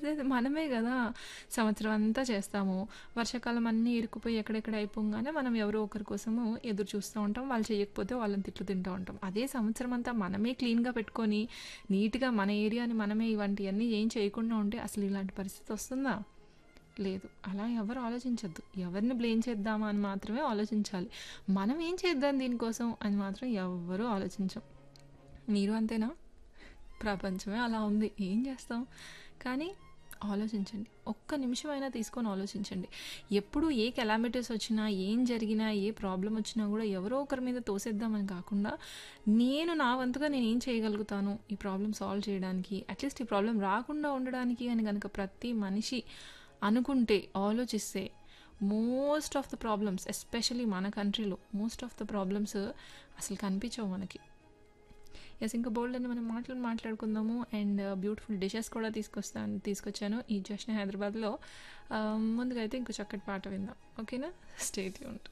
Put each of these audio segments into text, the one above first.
చేసేది మనమే గదా! సంవత్సరం అంతా చేస్తాము. వర్షాకాలం అన్నీ ఇరుక్కుపోయి ఎక్కడెక్కడ అయిపోంగానే మనం ఎవరో ఒకరి కోసము ఎదురు చూస్తూ ఉంటాం. వాళ్ళు చేయకపోతే వాళ్ళని తిట్లు తింటూ ఉంటాం. అదే సంవత్సరం అంతా మనమే క్లీన్‌గా పెట్టుకొని, నీట్‌గా మన ఏరియాని మనమే ఇవంటియన్నీ ఏం చేయకుండా ఉంటే అసలు ఇలాంటి పరిస్థితి వస్తుందా? లేదు. అలా ఎవరు ఆలోచించొద్దు. ఎవరిని బ్లేమ్ చేద్దామా అని మాత్రమే ఆలోచించాలి. మనం ఏం చేద్దాం దీనికోసం అని మాత్రం ఎవ్వరూ ఆలోచించం. మీరు అంతేనా? ప్రపంచమే అలా ఉంది. ఏం చేస్తాం? కానీ ఆలోచించండి. ఒక్క నిమిషమైనా తీసుకొని ఆలోచించండి. ఎప్పుడు ఏ కెలామిటీస్ వచ్చినా, ఏం జరిగినా, ఏ ప్రాబ్లమ్ వచ్చినా గూడా ఎవరో ఒకరి మీద తోసేద్దామని కాకుండా, నేను నా వంతుగా నేనేం చేయగలుగుతాను ఈ ప్రాబ్లమ్ సాల్వ్ చేయడానికి, అట్‌లీస్ట్ ఈ ప్రాబ్లమ్ రాకుండా ఉండడానికి అని గనక ప్రతి మనిషి అనుకుంటే, ఆలోచిస్తే most of the problems especially మన కంట్రీలో మోస్ట్ ఆఫ్ ద ప్రాబ్లమ్స్ అసలు కనిపించవు మనకి. యెస్ ఇంకా బోలెడన్ని మనం మాటలు మాట్లాడుకుందాము. అండ్ బ్యూటిఫుల్ డిషెస్ కూడా తీసుకొస్తాను తీసుకొచ్చాను ఈ జశ్న్ హైదరాబాద్‌లో. ఆహ్, ముందుగా అయితే ఇంకో చక్కటి పాట విందాం. ఓకేనా? Stay tuned.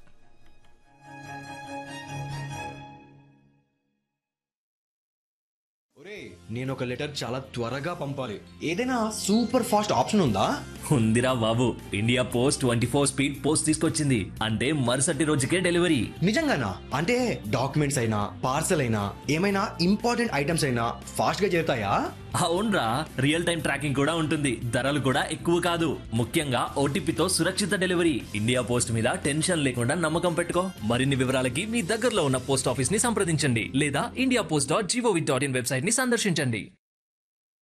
ఒరేయ్ నేను ఒక లెటర్ చాలా త్వరగా పంపాలి ఏదైనా సూపర్ ఫాస్ట్ ఆప్షన్ ఉందా ఉందిరా బాబు India post twenty four speed post తీసుకొచ్చింది అంటే మరుసటి రోజుకే డెలివరీ నిజంగానా అంటే డాక్యుమెంట్స్ అయినా పార్సల్ అయినా ఏమైనా ఇంపార్టెంట్ ఐటమ్స్ అయినా ఫాస్ట్ గా చేరుతాయా అవునరా రియల్ టైం ట్రాకింగ్ కూడా ఉంటుంది ధరలు కూడా ఎక్కువ కాదు ముఖ్యంగా ఓటీపీతో సురక్షిత డెలివరీ ఇండియా పోస్ట్ మీద టెన్షన్ లేకుండా నమ్మకం పెట్టుకో మరిన్ని వివరాలకి మీ దగ్గరలో ఉన్న పోస్ట్ ఆఫీస్ ని సంప్రదించండి లేదా India post dot GOV dot in website ని సందర్శించండి